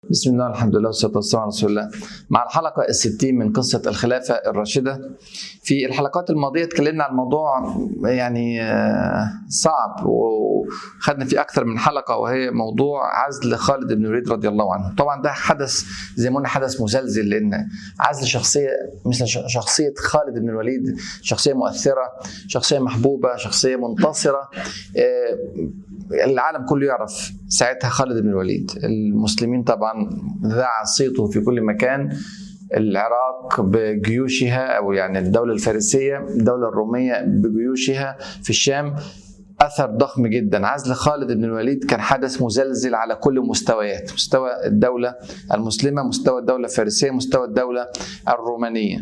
بسم الله الحمد لله والصلاة والسلام على رسول الله مع الحلقة الستين من قصة الخلافة الراشدة في الحلقات الماضية اتكلمنا عن موضوع يعني آه، صعب وخدنا فيه أكثر من حلقة وهي موضوع عزل خالد بن الوليد رضي الله عنه طبعا ده حدث زي ما قلنا حدث مزلزل لأن عزل شخصية مثل ش- شخصية خالد بن الوليد شخصية مؤثرة شخصية محبوبة شخصية منتصرة آه، العالم كله يعرف ساعتها خالد بن الوليد المسلمين طبعا ذاع صيته في كل مكان العراق بجيوشها او يعني الدوله الفارسيه الدوله الروميه بجيوشها في الشام اثر ضخم جدا عزل خالد بن الوليد كان حدث مزلزل على كل مستويات مستوى الدوله المسلمه مستوى الدوله الفارسيه مستوى الدوله الرومانيه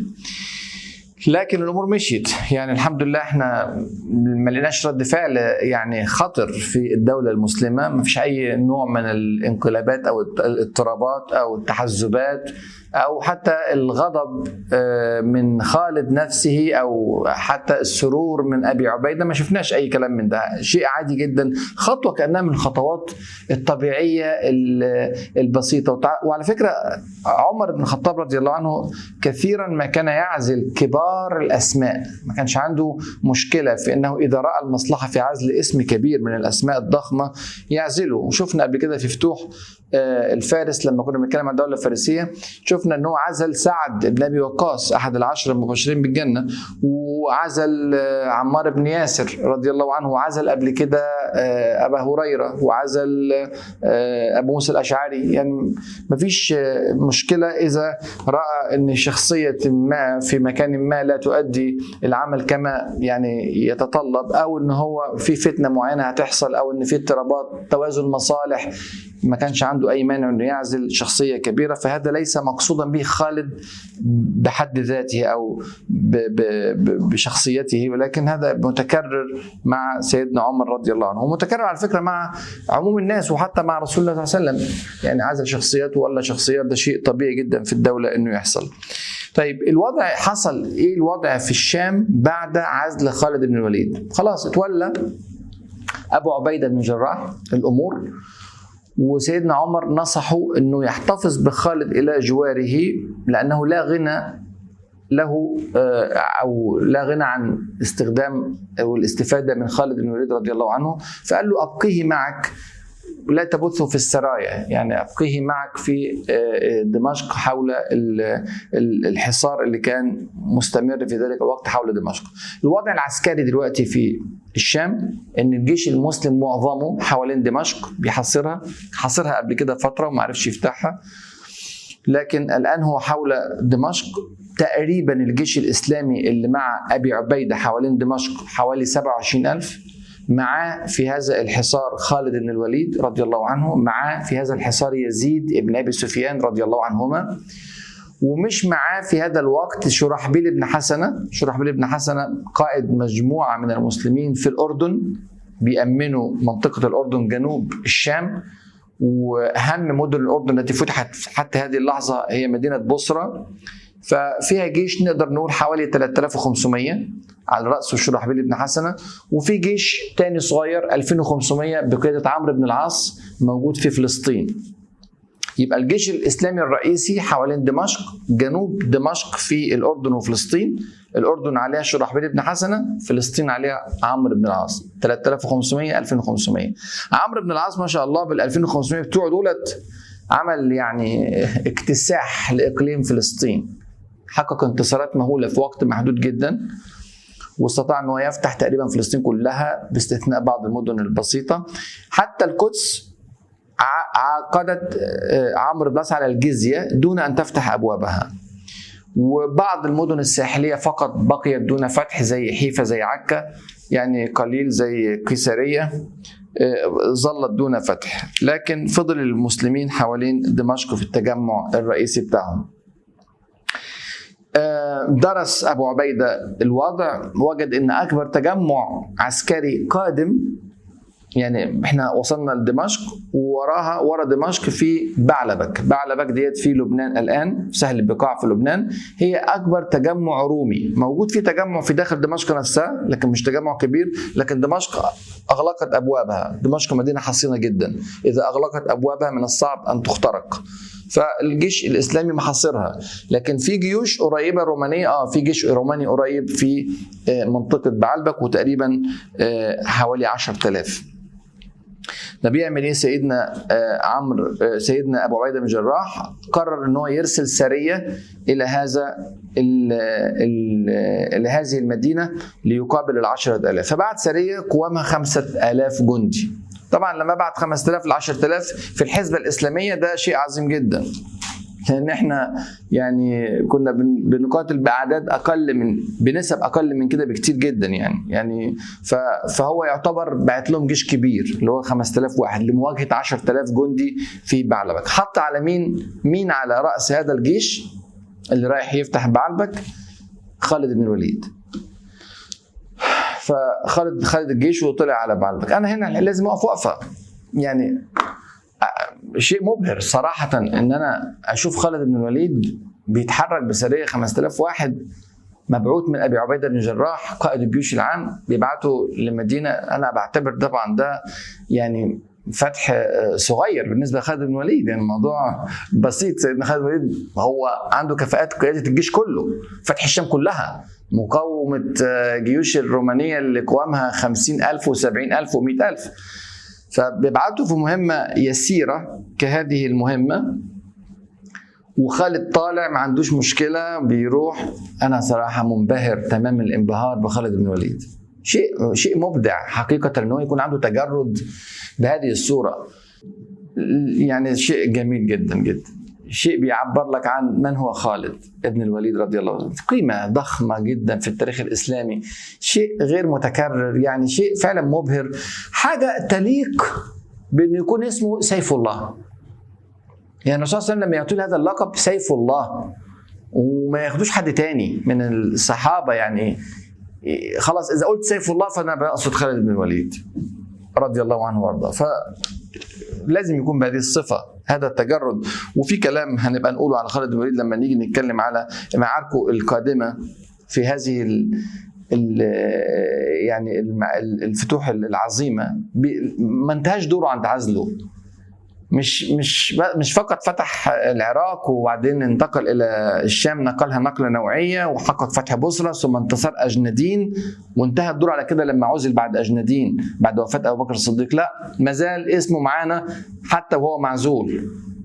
لكن الامور مشيت يعني الحمد لله احنا ما لقيناش رد فعل يعني خطر في الدوله المسلمه ما فيش اي نوع من الانقلابات او الاضطرابات او التحزبات او حتى الغضب آه، من خالد نفسه او حتى السرور من ابي عبيده ما شفناش اي كلام من ده شيء عادي جدا خطوه كانها من الخطوات الطبيعيه ال- البسيطه وتع- وعلى فكره عمر بن الخطاب رضي الله عنه كثيرا ما كان يعزل كبار الاسماء ما كانش عنده مشكله في انه اذا راى المصلحه في عزل اسم كبير من الاسماء الضخمه يعزله وشفنا قبل كده في فتوح آه، الفارس لما كنا بنتكلم عن الدوله الفارسيه شفنا ان هو عزل سعد بن ابي وقاص احد العشر المبشرين بالجنه وعزل آه، عمار بن ياسر رضي الله عنه وعزل قبل كده آه، ابا هريره وعزل آه، ابو موسى الاشعري يعني مفيش آه، مشكله اذا راى ان شخصيه ما في مكان ما لا تؤدي العمل كما يعني يتطلب او ان هو في فتنه معينه هتحصل او ان في اضطرابات توازن مصالح ما كانش عنده اي مانع انه يعزل شخصيه كبيره فهذا ليس مقصودا به خالد بحد ذاته او ب ب ب بشخصيته ولكن هذا متكرر مع سيدنا عمر رضي الله عنه ومتكرر على فكره مع عموم الناس وحتى مع رسول الله صلى الله عليه وسلم يعني عزل شخصياته ولا شخصيات ده شيء طبيعي جدا في الدوله انه يحصل طيب الوضع حصل ايه الوضع في الشام بعد عزل خالد بن الوليد خلاص اتولى ابو عبيده بن الجراح الامور وسيدنا عمر نصحه انه يحتفظ بخالد الى جواره لانه لا غنى له آه، او لا غنى عن استخدام او الاستفاده من خالد بن الوليد رضي الله عنه فقال له ابقيه معك لا تبثه في السرايا يعني ابقيه معك في آه، دمشق حول ال- ال- الحصار اللي كان مستمر في ذلك الوقت حول دمشق الوضع العسكري دلوقتي في الشام ان الجيش المسلم معظمه حوالين دمشق بيحاصرها حاصرها قبل كده فتره وما عرفش يفتحها لكن الان هو حول دمشق تقريبا الجيش الاسلامي اللي مع ابي عبيده حوالين دمشق حوالي 27000 معاه في هذا الحصار خالد بن الوليد رضي الله عنه معاه في هذا الحصار يزيد بن ابي سفيان رضي الله عنهما ومش معاه في هذا الوقت شرحبيل بن حسنه شرحبيل بن حسنه قائد مجموعه من المسلمين في الاردن بيأمنوا منطقه الاردن جنوب الشام واهم مدن الاردن التي فتحت حتى هذه اللحظه هي مدينه بصره ففيها جيش نقدر نقول حوالي 3500 على راسه شرحبيل بن حسنه وفي جيش تاني صغير 2500 بقياده عمرو بن العاص موجود في فلسطين يبقى الجيش الاسلامي الرئيسي حوالين دمشق جنوب دمشق في الاردن وفلسطين الاردن عليها شرحبيل بن حسنه فلسطين عليها عمرو بن العاص 3500 2500 عمرو بن العاص ما شاء الله بال 2500 بتوعه دولت عمل يعني اكتساح لاقليم فلسطين حقق انتصارات مهوله في وقت محدود جدا واستطاع ان هو يفتح تقريبا فلسطين كلها باستثناء بعض المدن البسيطه حتى القدس ع- عقدت آه، عمرو بن العاص على الجزيه دون ان تفتح ابوابها وبعض المدن الساحليه فقط بقيت دون فتح زي حيفا زي عكا يعني قليل زي قيساريه آه، ظلت دون فتح لكن فضل المسلمين حوالين دمشق في التجمع الرئيسي بتاعهم آه، درس ابو عبيده الوضع وجد ان اكبر تجمع عسكري قادم يعني احنا وصلنا لدمشق ووراها ورا دمشق في بعلبك بعلبك ديت في لبنان الان سهل البقاع في لبنان هي اكبر تجمع رومي موجود في تجمع في داخل دمشق نفسها لكن مش تجمع كبير لكن دمشق اغلقت ابوابها دمشق مدينه حصينه جدا اذا اغلقت ابوابها من الصعب ان تخترق فالجيش الاسلامي محاصرها لكن في جيوش قريبه رومانيه اه في جيش روماني قريب في منطقه بعلبك وتقريبا حوالي 10000 ده بيعمل ايه سيدنا عمرو سيدنا ابو عبيده بن جراح قرر ان هو يرسل سريه الى هذا الى هذه المدينه ليقابل العشرة آلاف فبعت سريه قوامها خمسة آلاف جندي طبعا لما بعت 5000 ل 10000 في الحسبه الاسلاميه ده شيء عظيم جدا لان احنا يعني كنا بنقاتل باعداد اقل من بنسب اقل من كده بكتير جدا يعني يعني فهو يعتبر بعت لهم جيش كبير اللي هو 5000 واحد لمواجهه 10000 جندي في بعلبك حط على مين مين على راس هذا الجيش اللي رايح يفتح بعلبك خالد بن الوليد فخالد خالد الجيش وطلع على بعلبك انا هنا لازم اقف وقفه يعني شيء مبهر صراحة إن أنا أشوف خالد بن الوليد بيتحرك بسرية 5000 واحد مبعوث من أبي عبيدة بن جراح قائد الجيوش العام بيبعته لمدينة أنا بعتبر طبعا ده يعني فتح صغير بالنسبة لخالد بن الوليد يعني الموضوع بسيط سيدنا خالد بن الوليد هو عنده كفاءات قيادة الجيش كله فتح الشام كلها مقاومة جيوش الرومانية اللي قوامها خمسين ألف وسبعين ألف ومئة ألف فبيبعتوا في مهمة يسيرة كهذه المهمة وخالد طالع ما عندوش مشكلة بيروح أنا صراحة منبهر تمام الانبهار بخالد بن الوليد شيء شيء مبدع حقيقة إن هو يكون عنده تجرد بهذه الصورة يعني شيء جميل جدا جدا شيء بيعبر لك عن من هو خالد ابن الوليد رضي الله عنه قيمة ضخمة جدا في التاريخ الإسلامي شيء غير متكرر يعني شيء فعلا مبهر حاجة تليق بأنه يكون اسمه سيف الله يعني الرسول صلى الله عليه وسلم لما يعطيه هذا اللقب سيف الله وما ياخدوش حد تاني من الصحابة يعني خلاص إذا قلت سيف الله فأنا بقصد خالد بن الوليد رضي الله عنه وارضاه فلازم يكون بهذه الصفه هذا التجرد وفي كلام هنبقى نقوله على خالد بن الوليد لما نيجي نتكلم على معاركه القادمه في هذه ال ال يعني الفتوح العظيمه ما انتهاش دوره عند عزله مش مش مش فقط فتح العراق وبعدين انتقل الى الشام نقلها نقله نوعيه وحقق فتح بصره ثم انتصار اجندين وانتهى الدور على كده لما عزل بعد اجندين بعد وفاه ابو بكر الصديق لا ما زال اسمه معانا حتى وهو معزول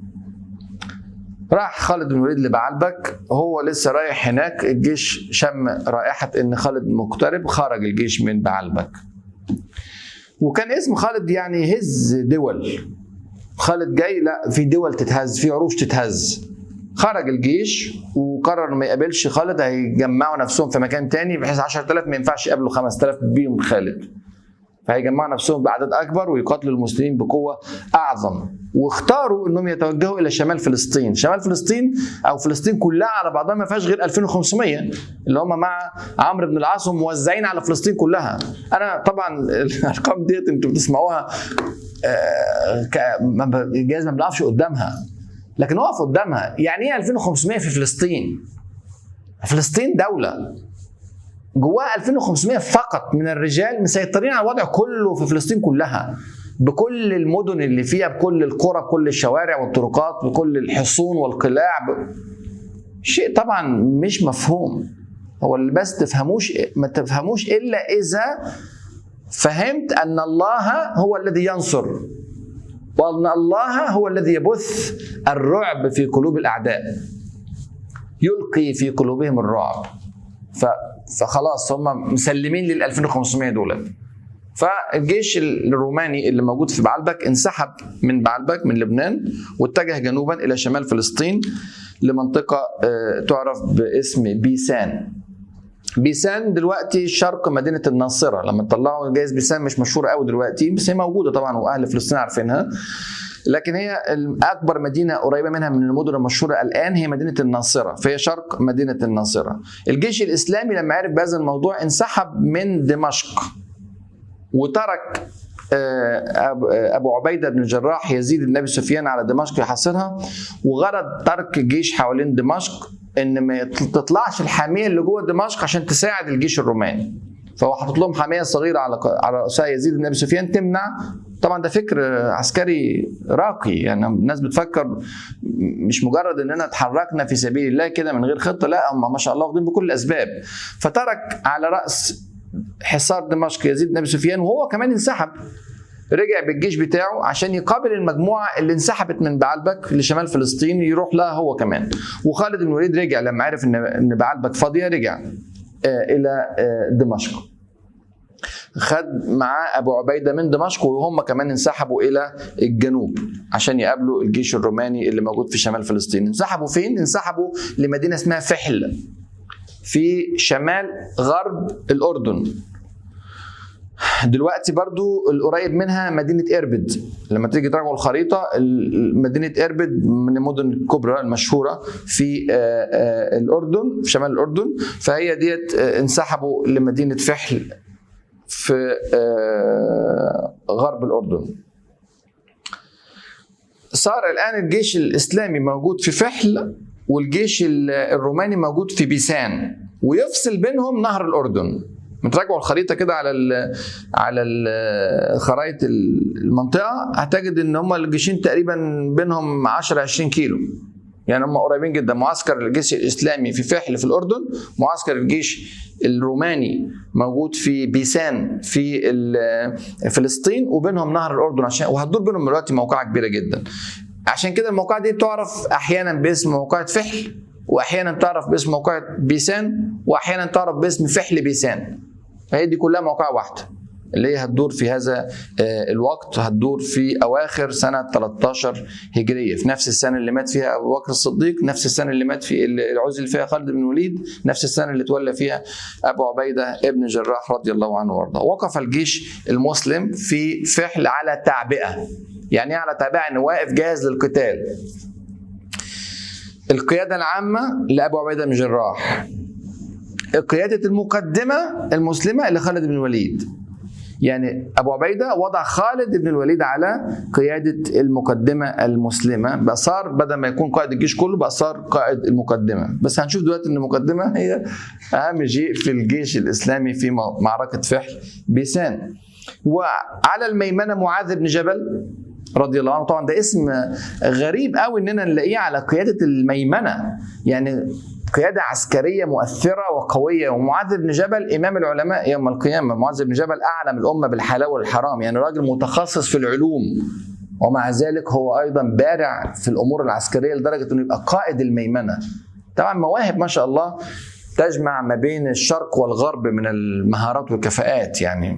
راح خالد بن الوليد لبعلبك هو لسه رايح هناك الجيش شم رائحه ان خالد مقترب خرج الجيش من بعلبك وكان اسم خالد يعني يهز دول خالد جاي لا في دول تتهز في عروش تتهز خرج الجيش وقرر ما يقابلش خالد هيجمعوا نفسهم في مكان تاني بحيث 10000 ما ينفعش يقابلوا 5000 بيهم خالد فهيجمعوا نفسهم بعدد اكبر ويقاتلوا المسلمين بقوه اعظم واختاروا انهم يتوجهوا الى شمال فلسطين، شمال فلسطين او فلسطين كلها على بعضها ما فيهاش غير 2500 اللي هم مع عمرو بن العاص موزعين على فلسطين كلها. انا طبعا الارقام ديت انتوا بتسمعوها جايز ما بنقفش قدامها لكن اقف قدامها يعني ايه 2500 في فلسطين؟ فلسطين دوله جواها 2500 فقط من الرجال مسيطرين على الوضع كله في فلسطين كلها بكل المدن اللي فيها بكل القرى بكل الشوارع والطرقات بكل الحصون والقلاع ب... شيء طبعا مش مفهوم هو اللي بس تفهموش ما تفهموش الا اذا فهمت ان الله هو الذي ينصر وان الله هو الذي يبث الرعب في قلوب الاعداء يلقي في قلوبهم الرعب ف فخلاص هم مسلمين لل 2500 دول فالجيش الروماني اللي موجود في بعلبك انسحب من بعلبك من لبنان واتجه جنوبا الى شمال فلسطين لمنطقه تعرف باسم بيسان بيسان دلوقتي شرق مدينه الناصره لما طلعوا جايز بيسان مش مشهوره قوي دلوقتي بس هي موجوده طبعا واهل فلسطين عارفينها لكن هي اكبر مدينه قريبه منها من المدن المشهوره الان هي مدينه الناصره فهي شرق مدينه الناصره الجيش الاسلامي لما عرف بهذا الموضوع انسحب من دمشق وترك ابو عبيده بن الجراح يزيد بن ابي سفيان على دمشق يحاصرها وغرض ترك جيش حوالين دمشق ان ما تطلعش الحاميه اللي جوه دمشق عشان تساعد الجيش الروماني فهو حاطط لهم حاميه صغيره على على رؤساء يزيد بن ابي سفيان تمنع طبعا ده فكر عسكري راقي يعني الناس بتفكر مش مجرد اننا اتحركنا في سبيل الله كده من غير خطه لا هم ما شاء الله واخدين بكل الاسباب فترك على راس حصار دمشق يزيد بن ابي سفيان وهو كمان انسحب رجع بالجيش بتاعه عشان يقابل المجموعه اللي انسحبت من بعلبك لشمال فلسطين يروح لها هو كمان وخالد بن الوليد رجع لما عرف ان ان بعلبك فاضيه رجع الى دمشق خد معاه ابو عبيده من دمشق وهم كمان انسحبوا الى الجنوب عشان يقابلوا الجيش الروماني اللي موجود في شمال فلسطين انسحبوا فين انسحبوا لمدينه اسمها فحل في شمال غرب الاردن دلوقتي برضو القريب منها مدينة إربد لما تيجي تراجعوا الخريطة مدينة إربد من المدن الكبرى المشهورة في الأردن في شمال الأردن فهي ديت انسحبوا لمدينة فحل في غرب الأردن صار الآن الجيش الإسلامي موجود في فحل والجيش الروماني موجود في بيسان ويفصل بينهم نهر الأردن متراجعوا الخريطه كده على ال على الخرائط المنطقه هتجد ان هم الجيشين تقريبا بينهم 10 20 كيلو يعني هم قريبين جدا معسكر الجيش الاسلامي في فحل في الاردن معسكر الجيش الروماني موجود في بيسان في فلسطين وبينهم نهر الاردن عشان وهتدور بينهم دلوقتي موقعه كبيره جدا عشان كده الموقعه دي تعرف احيانا باسم موقعه فحل واحيانا تعرف باسم موقعه بيسان واحيانا تعرف باسم فحل بيسان فهي دي كلها موقعة واحدة اللي هي هتدور في هذا الوقت هتدور في اواخر سنه 13 هجريه في نفس السنه اللي مات فيها ابو بكر الصديق نفس السنه اللي مات في العزل فيها خالد بن الوليد نفس السنه اللي تولى فيها ابو عبيده ابن جراح رضي الله عنه وارضاه وقف الجيش المسلم في فحل على تعبئه يعني ايه على تعبئه يعني واقف جاهز للقتال القياده العامه لابو عبيده بن جراح قيادة المقدمة المسلمة لخالد بن الوليد يعني أبو عبيدة وضع خالد بن الوليد على قيادة المقدمة المسلمة بقى صار بدل ما يكون قائد الجيش كله بقى صار قائد المقدمة بس هنشوف دلوقتي أن المقدمة هي أهم شيء في الجيش الإسلامي في معركة فحل بيسان وعلى الميمنة معاذ بن جبل رضي الله عنه طبعا ده اسم غريب قوي اننا نلاقيه على قياده الميمنه يعني قيادة عسكرية مؤثرة وقوية ومعاذ بن جبل إمام العلماء يوم القيامة معاذ بن جبل أعلم الأمة بالحلال والحرام يعني راجل متخصص في العلوم ومع ذلك هو أيضا بارع في الأمور العسكرية لدرجة أنه يبقى قائد الميمنة طبعا مواهب ما شاء الله تجمع ما بين الشرق والغرب من المهارات والكفاءات يعني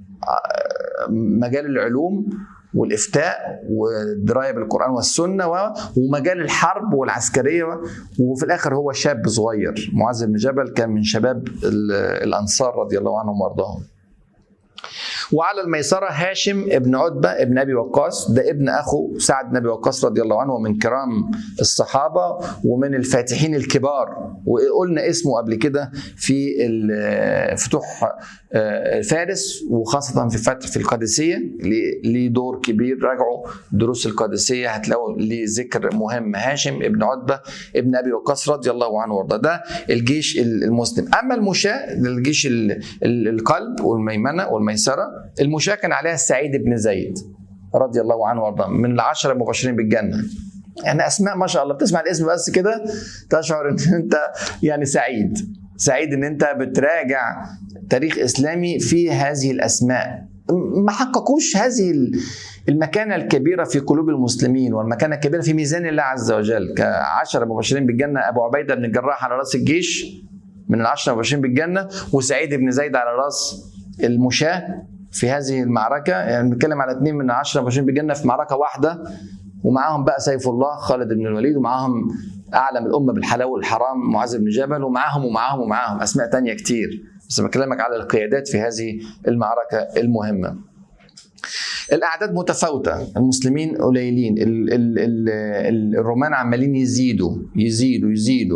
مجال العلوم والافتاء والدرايه بالقران والسنه ومجال الحرب والعسكريه وفي الاخر هو شاب صغير معاذ بن جبل كان من شباب الانصار رضي الله عنهم وارضاهم وعلى الميسرة هاشم ابن عتبة ابن أبي وقاص ده ابن أخو سعد بن أبي وقاص رضي الله عنه ومن كرام الصحابة ومن الفاتحين الكبار وقلنا اسمه قبل كده في فتوح فارس وخاصة في فتح في القادسية ليه دور كبير راجعوا دروس القادسية هتلاقوا ليه ذكر مهم هاشم ابن عتبة ابن أبي وقاص رضي الله عنه وارضاه ده الجيش المسلم أما المشاة الجيش القلب والميمنة والميسرة المشاة كان عليها السعيد بن زيد رضي الله عنه وارضاه من العشرة المبشرين بالجنة يعني اسماء ما شاء الله بتسمع الاسم بس كده تشعر ان انت يعني سعيد سعيد ان انت بتراجع تاريخ اسلامي في هذه الاسماء ما حققوش هذه المكانة الكبيرة في قلوب المسلمين والمكانة الكبيرة في ميزان الله عز وجل كعشرة مبشرين بالجنة أبو عبيدة بن الجراح على رأس الجيش من العشرة المبشرين بالجنة وسعيد بن زيد على رأس المشاة في هذه المعركة يعني بنتكلم على اثنين من عشرة مبشرين بالجنة في معركة واحدة ومعاهم بقى سيف الله خالد بن الوليد ومعاهم أعلم الأمة بالحلال والحرام معاذ بن جبل ومعاهم ومعاهم ومعاهم أسماء تانية كتير بس بكلمك على القيادات في هذه المعركة المهمة الاعداد متفاوته المسلمين قليلين ال ال ال الرومان عمالين يزيدوا يزيدوا يزيدوا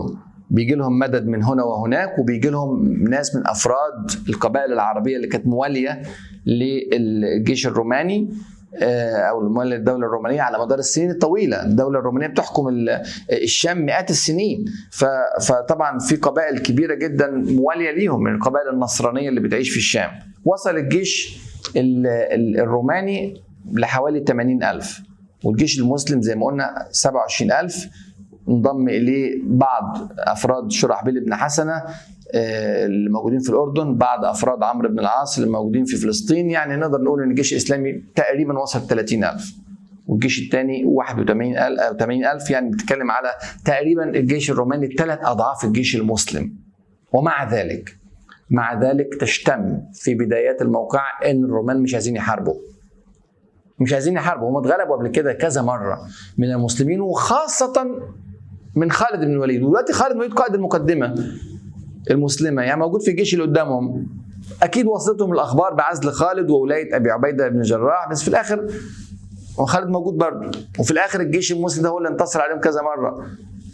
بيجي لهم مدد من هنا وهناك وبيجي لهم ناس من افراد القبائل العربيه اللي كانت مواليه للجيش الروماني آه، او المواليه للدوله الرومانيه على مدار السنين الطويله، الدوله الرومانيه بتحكم ال- الشام مئات السنين، ف- فطبعا في قبائل كبيره جدا مواليه ليهم من القبائل النصرانيه اللي بتعيش في الشام. وصل الجيش ال- ال- الروماني لحوالي 80 ألف والجيش المسلم زي ما قلنا 27 ألف انضم إليه بعض أفراد شرحبيل بن حسنة آه، اللي موجودين في الأردن بعض أفراد عمرو بن العاص اللي موجودين في فلسطين يعني نقدر نقول إن الجيش الإسلامي تقريبا وصل 30 ألف والجيش الثاني 81 ألف أو 80 ألف يعني بتتكلم على تقريبا الجيش الروماني ثلاث أضعاف الجيش المسلم ومع ذلك مع ذلك تشتم في بدايات الموقع ان الرومان مش عايزين يحاربوا مش عايزين يحاربوا هم اتغلبوا قبل كده كذا مره من المسلمين وخاصه من خالد بن الوليد ودلوقتي خالد بن الوليد قائد المقدمه المسلمه يعني موجود في الجيش اللي قدامهم اكيد وصلتهم الاخبار بعزل خالد وولايه ابي عبيده بن الجراح بس في الاخر هو خالد موجود برضه وفي الاخر الجيش المسلم ده هو اللي انتصر عليهم كذا مره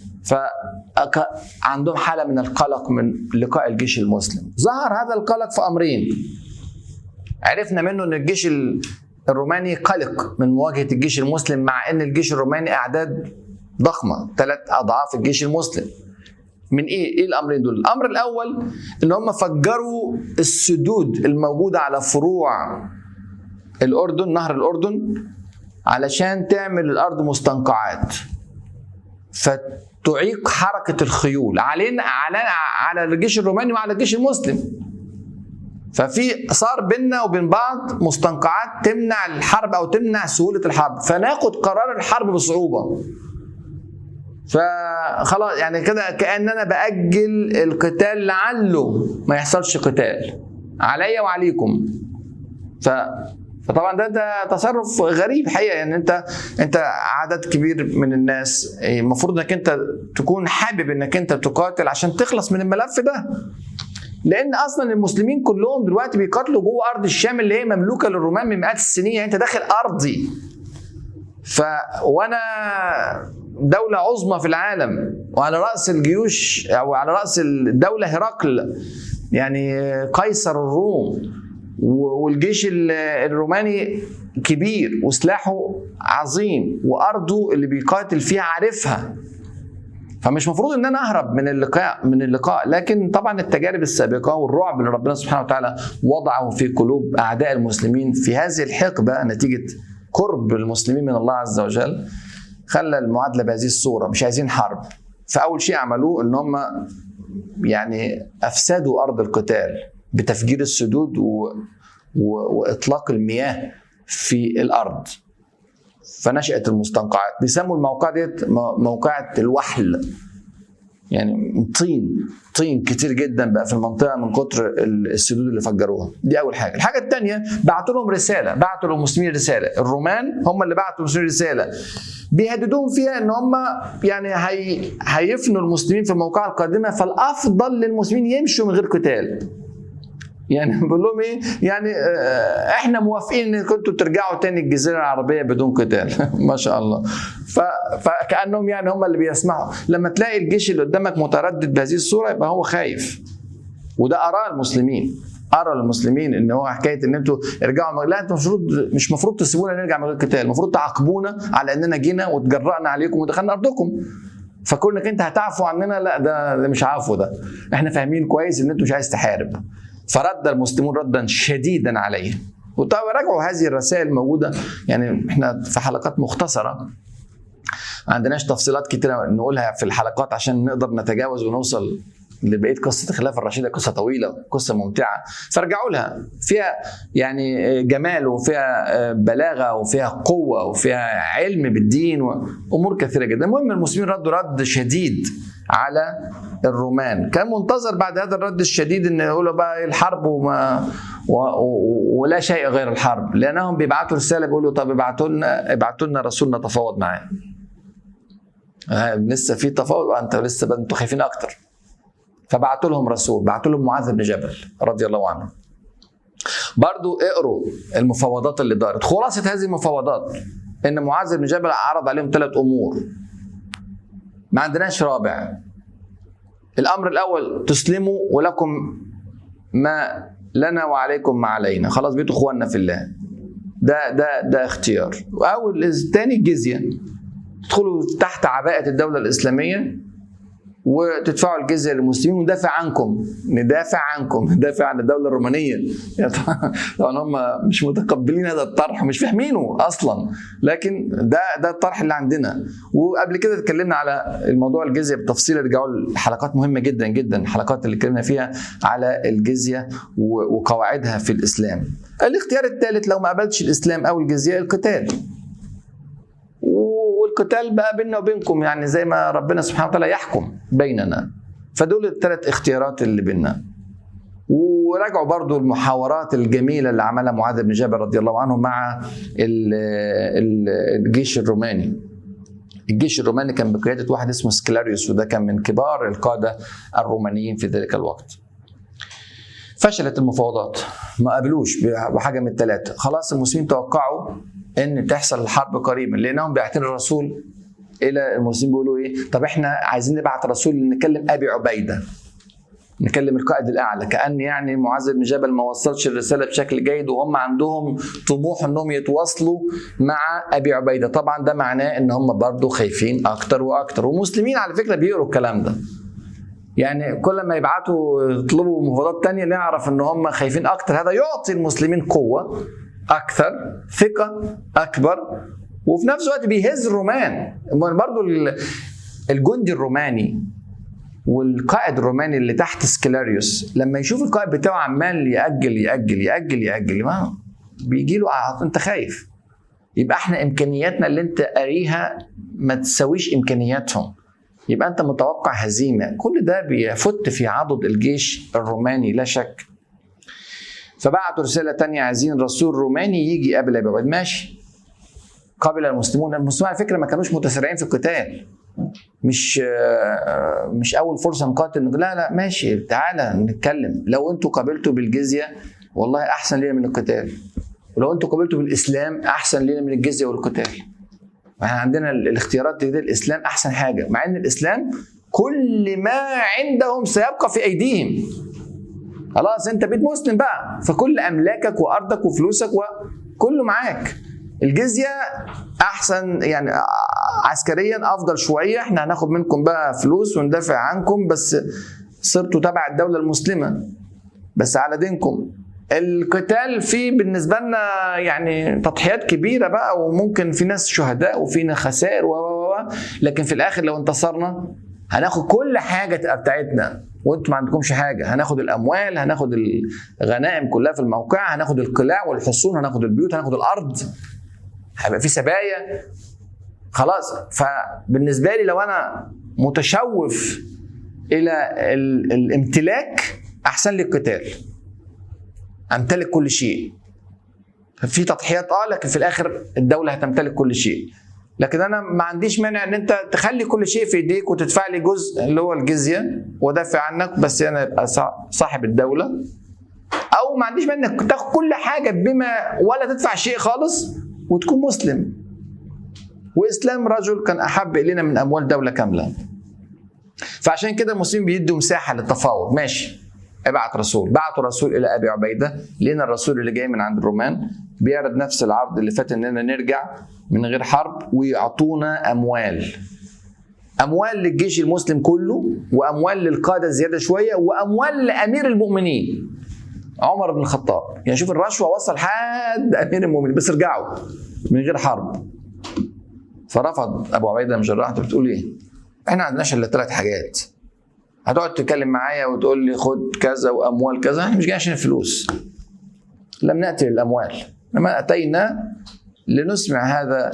فعندهم حاله من القلق من لقاء الجيش المسلم ظهر هذا القلق في امرين عرفنا منه ان الجيش ال- الروماني قلق من مواجهه الجيش المسلم مع ان الجيش الروماني اعداد ضخمه ثلاث اضعاف الجيش المسلم من ايه؟ ايه الامرين دول؟ الامر الاول ان هم فجروا السدود الموجوده على فروع الاردن نهر الاردن علشان تعمل الارض مستنقعات فتعيق حركه الخيول علينا على على الجيش الروماني وعلى الجيش المسلم ففي صار بيننا وبين بعض مستنقعات تمنع الحرب او تمنع سهوله الحرب فناخد قرار الحرب بصعوبه فخلاص يعني كده كان انا باجل القتال لعله ما يحصلش قتال عليا وعليكم ف فطبعا ده ده تصرف غريب حقيقه يعني انت انت عدد كبير من الناس المفروض انك انت تكون حابب انك انت تقاتل عشان تخلص من الملف ده لان اصلا المسلمين كلهم دلوقتي بيقاتلوا جوه ارض الشام اللي هي مملوكه للرومان من مئات السنين يعني انت داخل ارضي ف وانا دولة عظمى في العالم وعلى رأس الجيوش أو على رأس الدولة هرقل يعني قيصر الروم و- والجيش ال- الروماني كبير وسلاحه عظيم وأرضه اللي بيقاتل فيها عارفها فمش مفروض ان انا اهرب من اللقاء من اللقاء لكن طبعا التجارب السابقه والرعب اللي ربنا سبحانه وتعالى وضعه في قلوب اعداء المسلمين في هذه الحقبه نتيجه قرب المسلمين من الله عز وجل خلى المعادله بهذه الصوره مش عايزين حرب فاول شيء عملوه ان هم يعني افسدوا ارض القتال بتفجير السدود و... و... واطلاق المياه في الارض فنشأت المستنقعات بيسموا الموقع ديت مو- موقعة الوحل يعني طين طين كتير جدا بقى في المنطقه من كتر ال- السدود اللي فجروها دي اول حاجه الحاجه الثانيه بعتوا لهم رساله بعتوا للمسلمين رساله الرومان هم اللي بعتوا للمسلمين رساله بيهددوهم فيها ان هم يعني هي هيفنوا المسلمين في الموقعه القادمه فالافضل للمسلمين يمشوا من غير قتال يعني بقول لهم ايه يعني آه، احنا موافقين ان كنتوا ترجعوا تاني الجزيره العربيه بدون قتال ما شاء الله ف... فكانهم يعني هم اللي بيسمعوا لما تلاقي الجيش اللي قدامك متردد بهذه الصوره يبقى هو خايف وده اراء المسلمين ارى المسلمين ان هو حكايه ان انتوا ارجعوا لا انتوا المفروض مش المفروض تسيبونا نرجع من غير قتال المفروض تعاقبونا على اننا جينا وتجرأنا عليكم ودخلنا ارضكم فكونك انت هتعفو عننا لا ده, ده مش عفو ده احنا فاهمين كويس ان انتوا مش عايز تحارب فرد المسلمون ردا شديدا عليه وطبعا راجعوا هذه الرسائل الموجوده يعني احنا في حلقات مختصره ما عندناش تفصيلات كتيره نقولها في الحلقات عشان نقدر نتجاوز ونوصل لبقيه قصه الخلافه الرشيده قصه طويله قصه ممتعه فارجعوا لها فيها يعني جمال وفيها بلاغه وفيها قوه وفيها علم بالدين وامور كثيره جدا المهم المسلمين ردوا رد شديد على الرومان كان منتظر بعد هذا الرد الشديد ان يقولوا بقى الحرب وما و و ولا شيء غير الحرب لانهم بيبعتوا رساله بيقولوا طب ابعتوا لنا ابعتوا لنا رسول نتفاوض معاه آه لسه في تفاوض انت لسه انتوا خايفين اكتر فبعتوا لهم رسول بعتوا لهم معاذ بن جبل رضي الله عنه برضو اقروا المفاوضات اللي دارت خلاصة هذه المفاوضات ان معاذ بن جبل عرض عليهم ثلاث امور ما عندناش رابع الامر الاول تسلموا ولكم ما لنا وعليكم ما علينا خلاص بيتوا اخواننا في الله ده ده ده اختيار او الثاني الجزيه تدخلوا تحت عباءه الدوله الاسلاميه وتدفعوا الجزيه للمسلمين وندافع عنكم ندافع عنكم ندافع عن الدوله الرومانيه طبعا هم مش متقبلين هذا الطرح مش فاهمينه اصلا لكن ده ده الطرح اللي عندنا وقبل كده اتكلمنا على الموضوع الجزيه بالتفصيل ارجعوا لحلقات مهمه جدا جدا الحلقات اللي اتكلمنا فيها على الجزيه وقواعدها في الاسلام الاختيار الثالث لو ما قبلتش الاسلام او الجزيه القتال والقتال بقى بيننا وبينكم يعني زي ما ربنا سبحانه وتعالى يحكم بيننا فدول الثلاث اختيارات اللي بيننا وراجعوا برضو المحاورات الجميلة اللي عملها معاذ بن جبل رضي الله عنه مع الجيش الروماني الجيش الروماني كان بقيادة واحد اسمه سكلاريوس وده كان من كبار القادة الرومانيين في ذلك الوقت فشلت المفاوضات ما قبلوش بحاجة من الثلاثة خلاص المسلمين توقعوا ان تحصل الحرب قريبا لانهم بيعتنوا الرسول الى المسلمين بيقولوا ايه طب احنا عايزين نبعت رسول نكلم ابي عبيده نكلم القائد الاعلى كان يعني معاذ بن جبل ما وصلش الرساله بشكل جيد وهم عندهم طموح انهم يتواصلوا مع ابي عبيده طبعا ده معناه ان هم برضه خايفين اكتر واكتر ومسلمين على فكره بيقروا الكلام ده يعني كل ما يبعتوا يطلبوا مفاوضات تانية نعرف ان هم خايفين اكتر هذا يعطي المسلمين قوه اكثر ثقه اكبر وفي نفس الوقت بيهز الرومان برضو الجندي الروماني والقائد الروماني اللي تحت سكيلاريوس لما يشوف القائد بتاعه عمال ياجل ياجل ياجل ياجل ما بيجي له انت خايف يبقى احنا امكانياتنا اللي انت قاريها ما تساويش امكانياتهم يبقى انت متوقع هزيمه كل ده بيفت في عضد الجيش الروماني لا شك فبعتوا رسالة تانية عايزين رسول روماني يجي قبل أبي عبيد ماشي قبل المسلمون المسلمون على فكرة ما كانوش متسارعين في القتال مش مش أول فرصة نقاتل لا لا ماشي تعالى نتكلم لو أنتوا قابلتوا بالجزية والله أحسن لنا من القتال ولو أنتوا قابلتوا بالإسلام أحسن لنا من الجزية والقتال احنا عندنا الاختيارات دي, دي الإسلام أحسن حاجة مع إن الإسلام كل ما عندهم سيبقى في أيديهم خلاص انت بيت مسلم بقى فكل املاكك وارضك وفلوسك وكله معاك الجزيه احسن يعني عسكريا افضل شويه احنا هناخد منكم بقى فلوس وندافع عنكم بس صرتوا تبع الدوله المسلمه بس على دينكم القتال فيه بالنسبه لنا يعني تضحيات كبيره بقى وممكن في ناس شهداء وفينا خسائر و لكن في الاخر لو انتصرنا هناخد كل حاجه تبقى بتاعتنا وانتم ما عندكمش حاجه هناخد الاموال هناخد الغنائم كلها في الموقع هناخد القلاع والحصون هناخد البيوت هناخد الارض هيبقى في سبايا خلاص فبالنسبه لي لو انا متشوف الى الامتلاك احسن لي القتال امتلك كل شيء في تضحيات اه لكن في الاخر الدوله هتمتلك كل شيء لكن انا ما عنديش مانع ان انت تخلي كل شيء في ايديك وتدفع لي جزء اللي هو الجزيه وادافع عنك بس انا ابقى صاحب الدوله او ما عنديش مانع انك تاخد كل حاجه بما ولا تدفع شيء خالص وتكون مسلم واسلام رجل كان احب الينا من اموال دوله كامله فعشان كده المسلمين بيدوا مساحه للتفاوض ماشي ابعت رسول بعتوا رسول الى ابي عبيده لقينا الرسول اللي جاي من عند الرومان بيعرض نفس العرض اللي فات اننا نرجع من غير حرب ويعطونا اموال اموال للجيش المسلم كله واموال للقاده زياده شويه واموال لامير المؤمنين عمر بن الخطاب يعني شوف الرشوه وصل لحد امير المؤمنين بس ارجعوا من غير حرب فرفض ابو عبيده بن جراح انت بتقول ايه؟ احنا ما عندناش الا ثلاث حاجات هتقعد تتكلم معايا وتقول لي خد كذا واموال كذا احنا مش جايين عشان الفلوس لم ناتي للاموال انما اتينا لنسمع هذا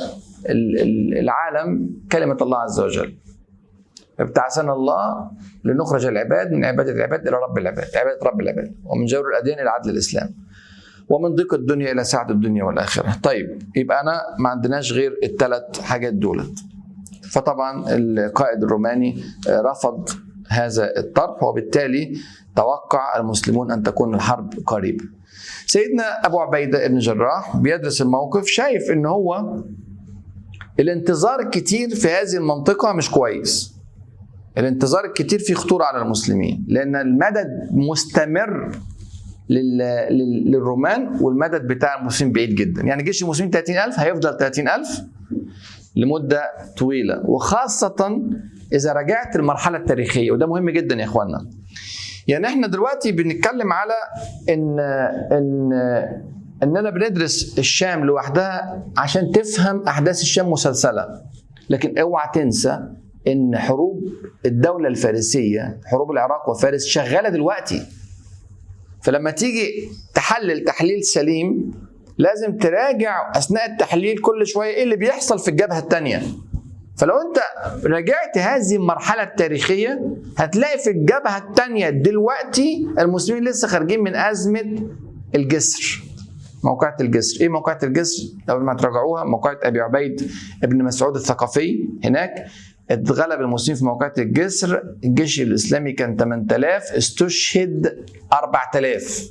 العالم كلمه الله عز وجل ابتعثنا الله لنخرج العباد من عباده العباد الى رب العباد عباده رب العباد ومن جور الاديان الى عدل الاسلام ومن ضيق الدنيا الى سعه الدنيا والاخره طيب يبقى انا ما عندناش غير الثلاث حاجات دولت فطبعا القائد الروماني رفض هذا الطرح وبالتالي توقع المسلمون ان تكون الحرب قريبه. سيدنا ابو عبيده بن جراح بيدرس الموقف شايف ان هو الانتظار الكتير في هذه المنطقه مش كويس. الانتظار الكتير فيه خطورة على المسلمين لأن المدد مستمر لل... لل... للرومان والمدد بتاع المسلمين بعيد جدا يعني جيش المسلمين 30000 هيفضل 30000 لمدة طويلة وخاصة إذا رجعت المرحلة التاريخية وده مهم جدا يا إخوانا يعني احنا دلوقتي بنتكلم على ان ان اننا بندرس الشام لوحدها عشان تفهم احداث الشام مسلسله لكن اوعى تنسى ان حروب الدوله الفارسيه حروب العراق وفارس شغاله دلوقتي فلما تيجي تحلل تحليل سليم لازم تراجع اثناء التحليل كل شويه ايه اللي بيحصل في الجبهه الثانيه فلو انت راجعت هذه المرحله التاريخيه هتلاقي في الجبهه الثانيه دلوقتي المسلمين لسه خارجين من ازمه الجسر موقعة الجسر ايه موقعة الجسر لو ما تراجعوها موقعة ابي عبيد ابن مسعود الثقفي هناك اتغلب المسلمين في موقعة الجسر الجيش الاسلامي كان 8000 استشهد 4000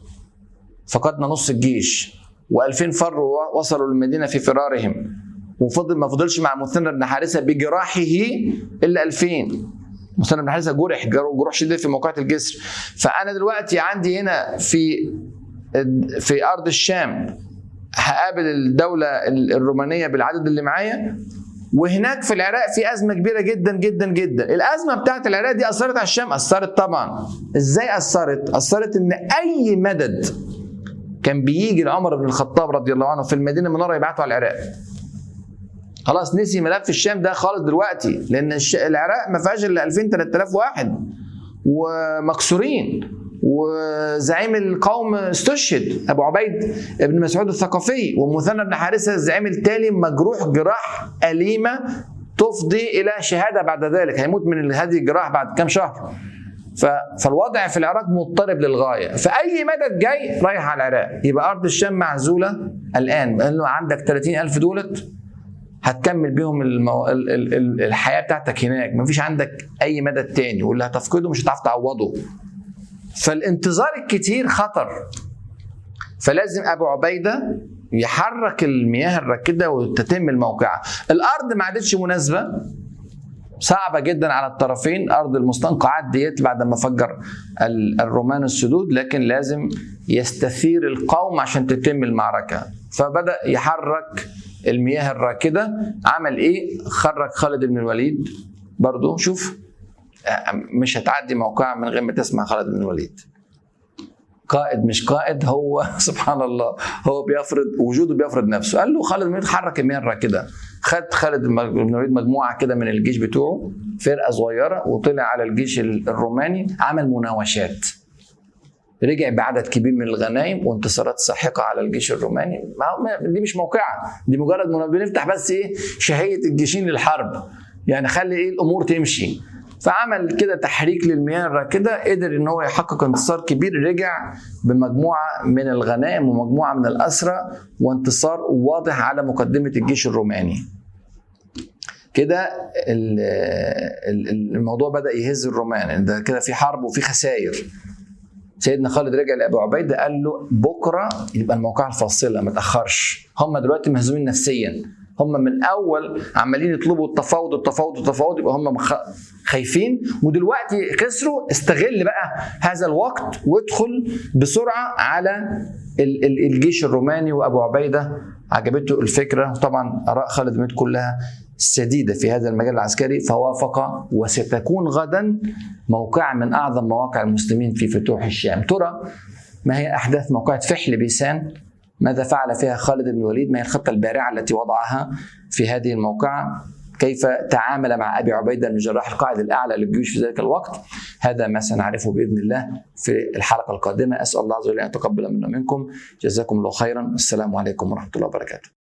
فقدنا نص الجيش و2000 فر وصلوا للمدينه في فرارهم وفضل ما فضلش مع مثنى بن حارثه بجراحه الا 2000 مثنى بن حارثه جرح جروح شديد في موقعة الجسر فانا دلوقتي عندي هنا في في ارض الشام هقابل الدوله الرومانيه بالعدد اللي معايا وهناك في العراق في ازمه كبيره جدا جدا جدا الازمه بتاعت العراق دي اثرت على الشام اثرت طبعا ازاي اثرت اثرت ان اي مدد كان بيجي لعمر بن الخطاب رضي الله عنه في المدينه المنوره يبعته على العراق خلاص نسي ملف الشام ده خالص دلوقتي لان العراق ما فيهاش الا 2000 3000 واحد ومكسورين وزعيم القوم استشهد ابو عبيد بن مسعود الثقفي ومثنى بن حارثه الزعيم التالي مجروح جراح اليمه تفضي الى شهاده بعد ذلك هيموت من هذه الجراح بعد كام شهر فالوضع في العراق مضطرب للغايه فاي مدد جاي رايح على العراق يبقى ارض الشام معزوله الان لانه عندك 30000 دولت هتكمل بيهم المو... ال... ال... ال... الحياه بتاعتك هناك مفيش عندك اي مدد تاني واللي هتفقده مش هتعرف تعوضه فالانتظار الكتير خطر فلازم ابو عبيده يحرك المياه الراكده وتتم الموقعه الارض ما عادتش مناسبه صعبه جدا على الطرفين ارض المستنقعات ديت بعد ما فجر الرومان السدود لكن لازم يستثير القوم عشان تتم المعركه فبدا يحرك المياه الراكده عمل ايه خرج خالد بن الوليد برضو شوف مش هتعدي موقع من غير ما تسمع خالد بن الوليد قائد مش قائد هو سبحان الله هو بيفرض وجوده بيفرض نفسه قال له خالد بن الوليد حرك المياه الراكده خد خالد بن الوليد مجموعه كده من الجيش بتوعه فرقه صغيره وطلع على الجيش الروماني عمل مناوشات رجع بعدد كبير من الغنائم وانتصارات ساحقه على الجيش الروماني دي مش موقعه دي مجرد بنفتح بس ايه شهيه الجيشين للحرب يعني خلي ايه الامور تمشي فعمل كده تحريك للمياه الراكده قدر ان هو يحقق انتصار كبير رجع بمجموعه من الغنائم ومجموعه من الاسرى وانتصار واضح على مقدمه الجيش الروماني كده الموضوع بدا يهز الرومان ده كده في حرب وفي خسائر سيدنا خالد رجع لابو عبيده قال له بكره يبقى الموقع الفاصله ما تاخرش هم دلوقتي مهزومين نفسيا هم من اول عمالين يطلبوا التفاوض التفاوض التفاوض يبقى هم خايفين ودلوقتي خسروا استغل بقى هذا الوقت وادخل بسرعه على الجيش الروماني وابو عبيده عجبته الفكره طبعا اراء خالد بن كلها سديدة في هذا المجال العسكري فوافق وستكون غدا موقع من أعظم مواقع المسلمين في فتوح الشام ترى ما هي أحداث موقعة فحل بيسان ماذا فعل فيها خالد بن الوليد ما هي الخطة البارعة التي وضعها في هذه الموقعة كيف تعامل مع ابي عبيده بن الجراح القائد الاعلى للجيوش في ذلك الوقت هذا ما سنعرفه باذن الله في الحلقه القادمه اسال الله عز وجل ان يتقبل منا ومنكم جزاكم الله خيرا السلام عليكم ورحمه الله وبركاته